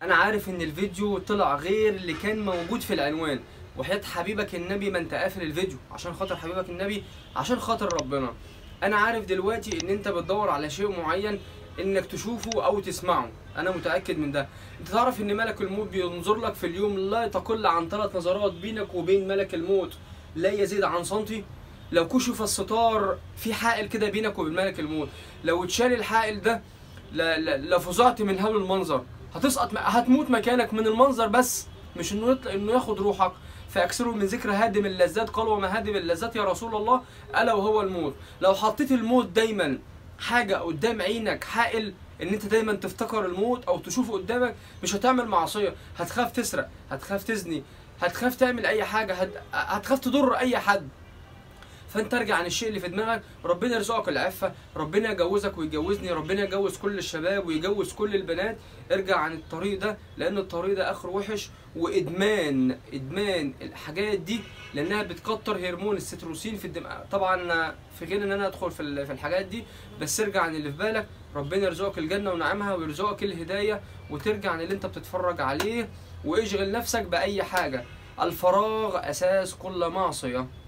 انا عارف ان الفيديو طلع غير اللي كان موجود في العنوان وحياة حبيبك النبي ما انت قافل الفيديو عشان خاطر حبيبك النبي عشان خاطر ربنا انا عارف دلوقتي ان انت بتدور على شيء معين انك تشوفه او تسمعه انا متاكد من ده انت تعرف ان ملك الموت بينظر لك في اليوم لا تقل عن ثلاث نظرات بينك وبين ملك الموت لا يزيد عن سنتي لو كشف الستار في حائل كده بينك وبين ملك الموت لو اتشال الحائل ده لا- لا- لفزعت من هول المنظر هتسقط هتموت مكانك من المنظر بس مش انه يطلع انه ياخد روحك فاكثروا من ذكر هادم اللذات قالوا وما هادم اللذات يا رسول الله الا وهو الموت لو حطيت الموت دايما حاجه قدام عينك حائل ان انت دايما تفتكر الموت او تشوفه قدامك مش هتعمل معصيه هتخاف تسرق هتخاف تزني هتخاف تعمل اي حاجه هت... هتخاف تضر اي حد فانت ارجع عن الشيء اللي في دماغك ربنا يرزقك العفه ربنا يجوزك ويجوزني ربنا يجوز كل الشباب ويجوز كل البنات ارجع عن الطريق ده لان الطريق ده اخره وحش وادمان ادمان الحاجات دي لانها بتكتر هرمون الستروسين في الدماغ طبعا في غير ان انا ادخل في ال- في الحاجات دي بس ارجع عن اللي في بالك ربنا يرزقك الجنه ونعمها ويرزقك الهدايه وترجع عن اللي انت بتتفرج عليه واشغل نفسك باي حاجه الفراغ اساس كل معصيه